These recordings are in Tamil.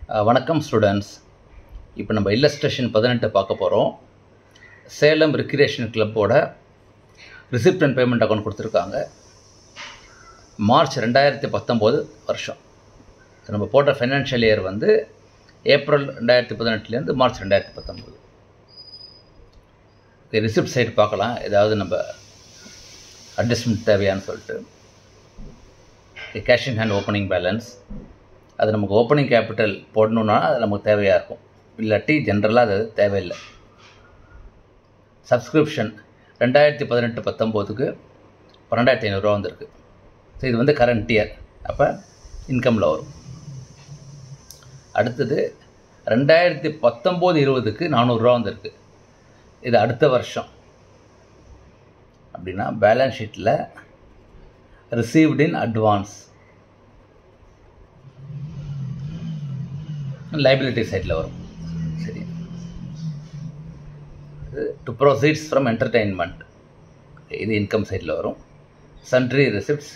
அஹ், வணக்கம் ஸ்டூடெண்ட்ஸ் இப்போ நம்ம இல்லஸ்ட்ரேஷன் பதினெட்டு பார்க்க போகிறோம் சேலம் ரிக்ரியேஷன் கிளப்போட ரிசிப்ட் அண்ட் பேமெண்ட் அக்கௌண்ட் கொடுத்துருக்காங்க மார்ச் ரெண்டாயிரத்தி பத்தொம்போது வருஷம் So, நம்ம போட்ட ஃபைனான்ஷியல் இயர் வந்து ஏப்ரல் ரெண்டாயிரத்தி பதினெட்டுலேருந்து மார்ச் ரெண்டாயிரத்தி பத்தொம்போது ரிசிப்ட் சைடு பார்க்கலாம் ஏதாவது நம்ம அட்ஜஸ்ட்மெண்ட் தேவையான்னு சொல்லிட்டு cash in hand opening balance அது நமக்கு ஓப்பனிங் கேபிட்டல் போடணுன்னா அது நமக்கு தேவையாக இருக்கும் இல்லாட்டி ஜென்ரலாக அது தேவையில்லை சப்ஸ்கிரிப்ஷன் ரெண்டாயிரத்தி பதினெட்டு பத்தொம்போதுக்கு பன்னெண்டாயிரத்தி ஐநூறுரூவா வந்திருக்கு ஸோ இது வந்து கரண்ட் இயர் அப்போ இன்கமில் வரும் அடுத்தது ரெண்டாயிரத்தி பத்தொம்போது இருபதுக்கு நானூறுரூவா வந்திருக்கு இது அடுத்த வருஷம் அப்படின்னா பேலன்ஸ் ஷீட்டில் ரிசீவ்ட் இன் அட்வான்ஸ் லைபிலிட்டி சைடில் வரும் சரி டு ப்ரொசீட்ஸ் ஃப்ரம் என்டர்டெயின்மெண்ட் இது இன்கம் சைடில் வரும் சன்ட்ரி ரிசிப்ட்ஸ்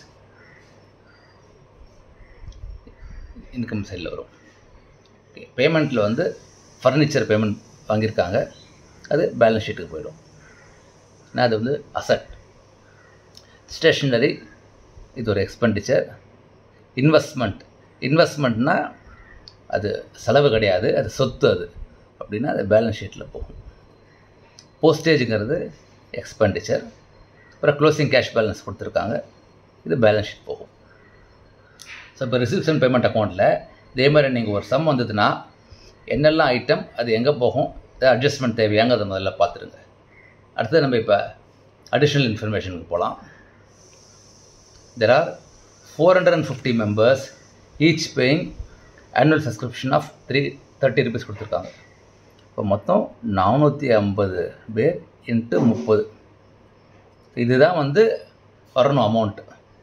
இன்கம் சைடில் வரும் ஓகே பேமெண்ட்டில் வந்து ஃபர்னிச்சர் பேமெண்ட் வாங்கியிருக்காங்க அது பேலன்ஸ் ஷீட்டுக்கு போயிடும் ஏன்னா அது வந்து அசட் ஸ்டேஷ்னரி இது ஒரு எக்ஸ்பெண்டிச்சர் இன்வெஸ்ட்மெண்ட் இன்வெஸ்ட்மெண்ட்னா அது செலவு கிடையாது அது சொத்து அது அப்படின்னா அது பேலன்ஸ் ஷீட்டில் போகும் போஸ்டேஜுங்கிறது எக்ஸ்பெண்டிச்சர் அப்புறம் க்ளோசிங் கேஷ் பேலன்ஸ் கொடுத்துருக்காங்க இது பேலன்ஸ் ஷீட் போகும் ஸோ இப்போ ரிசிப்ஷன் பேமெண்ட் அக்கௌண்ட்டில் இதே மாதிரி நீங்கள் ஒரு சம் வந்ததுன்னா என்னெல்லாம் ஐட்டம் அது எங்கே போகும் அட்ஜஸ்ட்மெண்ட் தேவையாங்கிறத முதல்ல பார்த்துருங்க அடுத்தது நம்ம இப்போ அடிஷ்னல் இன்ஃபர்மேஷனுக்கு போகலாம் there are 450 members each paying annual subscription of three thirty rupees கொடுத்துருக்காங்க இப்போ மொத்தம் நானூற்றி ஐம்பது பேர் இன்ட்டு முப்பது இதுதான் வந்து வரணும் அமௌண்ட்டு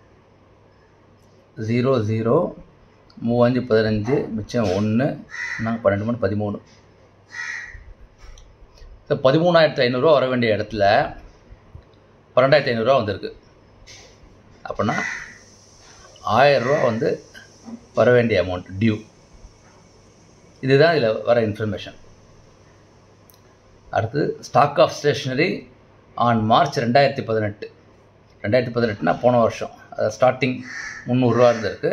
ஜீரோ ஜீரோ மூவஞ்சு பதினஞ்சு மிச்சம் ஒன்று நாங்கள் பன்னெண்டு மணி பதிமூணு இப்போ பதிமூணாயிரத்து ஐநூறுரூவா வர வேண்டிய இடத்துல பன்னெண்டாயிரத்து ஐநூறுரூவா வந்திருக்கு அப்படின்னா ஆயரூவா வந்து வர வேண்டிய அமௌண்ட் டியூ இதுதான் இதில் வர இன்ஃபர்மேஷன் அடுத்து stock of stationery on March ரெண்டாயிரத்தி பதினெட்டு ரெண்டாயிரத்தி பதினெட்டுனா போன வருஷம் அதாவது ஸ்டார்டிங் முந்நூறுரூவா இருந்திருக்கு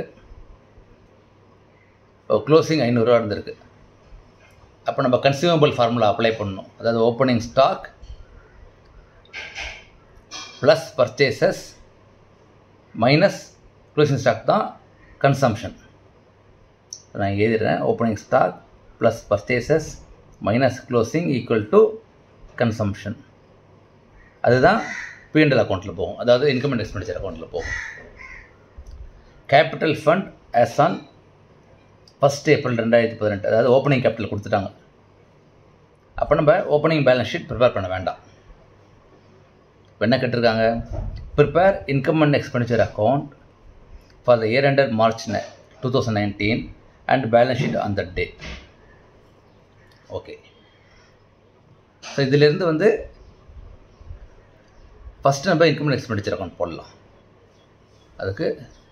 இப்போ க்ளோசிங் ஐநூறுரூவா இருந்திருக்கு அப்போ நம்ம கன்சியூமபிள் ஃபார்முலா அப்ளை பண்ணணும் அதாவது opening stock plus purchases minus closing stock தான் கன்சம்ஷன் நான் எழுதிடுறேன் opening stock plus purchases minus closing equal to consumption அதுதான் பிஎன்எல் அக்கௌண்ட்டில் போகும் அதாவது இன்கம் அண்ட் எக்ஸ்பெண்டிச்சர் அக்கௌண்ட்டில் போகும் capital fund as on first April ரெண்டாயிரத்தி பதினெட்டு அதாவது ஓப்பனிங் கேபிட்டல் கொடுத்துட்டாங்க அப்போ நம்ம ஓப்பனிங் பேலன்ஸ் ஷீட் ப்ரிப்பேர் பண்ண வேண்டாம் இப்போ என்ன கேட்டிருக்காங்க prepare income and expenditure account for the year ended March two thousand nineteen and balance sheet on the day okay so இதிலேருந்து வந்து ஃபஸ்ட்டு நம்ம இன்கம் அண்ட் எக்ஸ்பெண்டிச்சர் அக்கௌண்ட் போடலாம் அதுக்கு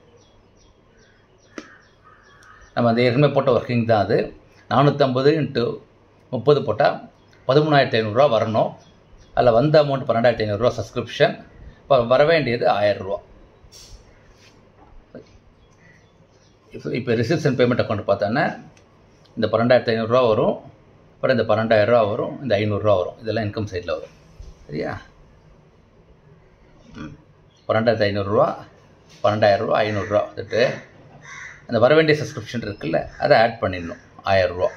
நம்ம அந்த ஏற்கனவே போட்ட ஒர்க்கிங் தான் அது நானூற்றம்பது இன்ட்டு முப்பது போட்டால் பதிமூணாயிரத்தி ஐநூறுரூவா வரணும் அதில் வந்த அமௌண்ட் பன்னெண்டாயிரத்தி ஐநூறுரூவா சப்ஸ்கிரிப்ஷன் இப்போ வர வேண்டியது ஆயிரரூவா இப்போ இப்போ ரிசிப்ஷன் பேமெண்ட் அக்கௌண்ட் பார்த்தோன்னா இந்த பன்னெண்டாயிரத்தி ஐநூறுரூவா வரும் அப்புறம் இந்த பன்னெண்டாயிரரூவா வரும் இந்த ஐநூறுரூவா வரும் இதெல்லாம் இன்கம் சைடில் வரும் சரியா ம் பன்னெண்டாயிரத்தி ஐநூறுரூவா பன்னெண்டாயிரரூவா ஐநூறுரூவா வந்துட்டு அந்த வர வேண்டிய சப்ஸ்கிரிப்ஷன் இருக்குல்ல அதை ஆட் பண்ணிடணும் ஆயிரரூவா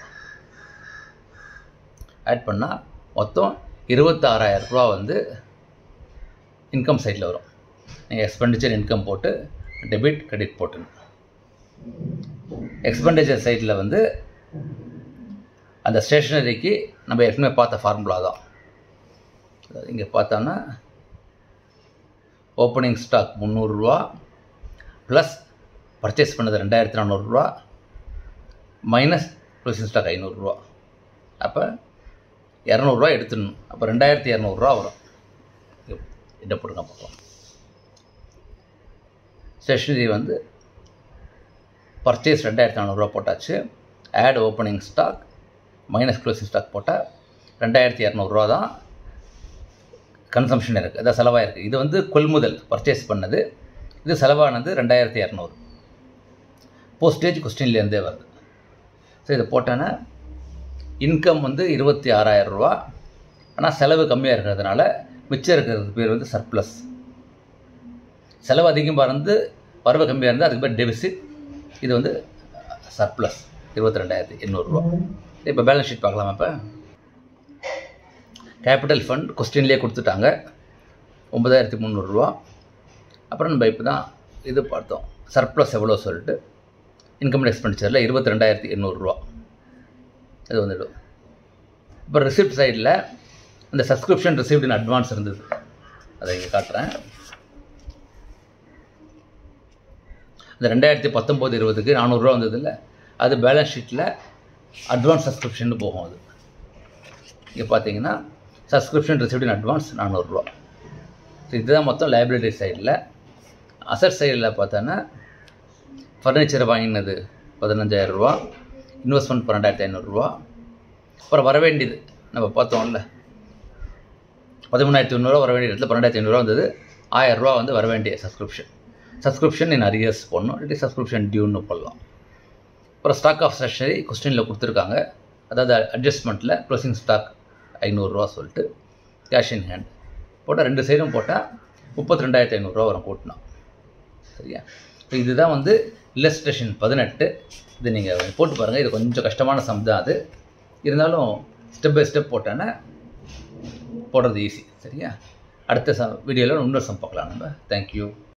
ஆட் பண்ணால் மொத்தம் இருபத்தாறாயிரம் ரூபா வந்து இன்கம் சைடில் வரும் நீங்கள் எக்ஸ்பெண்டிச்சர் இன்கம் போட்டு டெபிட் கிரெடிட் போட்டுங்க எக்ஸ்பெண்டிச்சர் சைடில் வந்து அந்த ஸ்டேஷ்னரிக்கு நம்ம ஏற்கனவே பார்த்த ஃபார்முலா தான் அதாவது இங்கே பார்த்தோன்னா ஓப்பனிங் ஸ்டாக் முந்நூறுரூவா ப்ளஸ் பர்ச்சேஸ் பண்ணது ரெண்டாயிரத்தி நானூறுரூவா மைனஸ் க்ளோசிங் ஸ்டாக் ஐநூறுரூவா அப்போ இரநூறுவா எடுத்துடணும் அப்போ ரெண்டாயிரத்தி இரநூறுவா வரும் இதை போடுங்க பார்ப்போம் ஸ்டேஷ்னரி வந்து பர்ச்சேஸ் ரெண்டாயிரத்தி நானூறுரூவா போட்டாச்சு add opening stock minus closing stock போட்டால் ரெண்டாயிரத்தி இரநூறுவா தான் கன்சம்ஷன் இருக்குது அதான் செலவாக இருக்குது இது வந்து கொள்முதல் பர்ச்சேஸ் பண்ணது இது செலவானது ரெண்டாயிரத்தி இரநூறு போஸ்டேஜ் கொஸ்டின்லேருந்தே வருது ஸோ இதை போட்டோன்னா இன்கம் வந்து இருபத்தி ஆறாயிரம் ரூபா ஆனால் செலவு கம்மியாக இருக்கிறதுனால மிச்சம் இருக்கிறது பேர் வந்து சர்ப்ளஸ் செலவு அதிகமாக இருந்து வரவு கம்மியாக இருந்தால் அதுக்கு பேர் டெபிசிட் இது வந்து சர்ப்ளஸ் இருபத்தி ரெண்டாயிரத்தி எண்ணூறுரூவா இப்போ பேலன்ஸ் ஷீட் பார்க்கலாமா இப்போ கேபிட்டல் ஃபண்ட் கொஸ்டின்லேயே கொடுத்துட்டாங்க ஒம்பதாயிரத்தி முந்நூறுரூவா அப்புறம் நம்ம இப்போ தான் இது பார்த்தோம் சர்ப்ளஸ் எவ்வளோ சொல்லிட்டு இன்கம் எக்ஸ்பெண்டிச்சரில் இருபத்தி ரெண்டாயிரத்தி எண்ணூறுரூவா இது வந்துடும் இப்போ ரிசிப்ட் சைடில் இந்த சப்ஸ்கிரிப்ஷன் ரிசீவ்ட் இன் அட்வான்ஸ் இருந்தது அதை இங்கே காட்டுறேன் இந்த ரெண்டாயிரத்தி பத்தொம்போது இருபதுக்கு நானூறுரூவா வந்தது இல்லை அது பேலன்ஸ் ஷீட்டில் அட்வான்ஸ் சப்ஸ்கிரிப்ஷன் போகும் அது இங்கே பார்த்தீங்கன்னா சப்ஸ்கிரிப்ஷன் ரிசீவ்ட் இன் அட்வான்ஸ் நானூறுரூவா ஸோ இதுதான் மொத்தம் லைபிலிட்டி சைடில் அசட் சைடில் பார்த்தோன்னா ஃபர்னிச்சர் வாங்கினது பதினஞ்சாயிரரூவா இன்வெஸ்ட்மெண்ட் பன்னெண்டாயிரத்தி ஐநூறுரூவா அப்புறம் வர வேண்டியது நம்ம பார்த்தோம்ல பதிமூணாயிரத்தி ஐநூறுரூவா வர வேண்டிய இடத்துல பன்னெண்டாயிரத்தி ஐநூறுரூவா வந்தது ஆயிரரூவா வந்து வர வேண்டிய சப்ஸ்கிரிப்ஷன் சப்ஸ்கிரிப்ஷன் இன் அரியர்ஸ் போடணும் இல்லாட்டி சப்ஸ்கிரிப்ஷன் டியூன்னு போடலாம் அப்புறம் ஸ்டாக் ஆஃப் ஸ்டேஷனரி கொஸ்டினில் கொடுத்துருக்காங்க அதாவது அட்ஜஸ்ட்மெண்ட்டில் க்ளோசிங் ஸ்டாக் ஐநூறுரூவா சொல்லிட்டு கேஷ் இன் ஹேண்ட் போட்டால் ரெண்டு சைடும் போட்டால் முப்பத்தி ரெண்டாயிரத்தி ஐநூறுரூவா வரும் கூட்டினா சரியா ஸோ இதுதான் வந்து இல்லஸ்ட்ரேஷன் பதினெட்டு இது நீங்கள் போட்டு பாருங்கள் இது கொஞ்சம் கஷ்டமான சம் தான் அது இருந்தாலும் ஸ்டெப் பை ஸ்டெப் போட்டோன்னா போடுறது ஈஸி சரியா அடுத்த சம் வீடியோவில் இன்னொரு சம் பார்க்கலாம் நம்ம தேங்க்யூ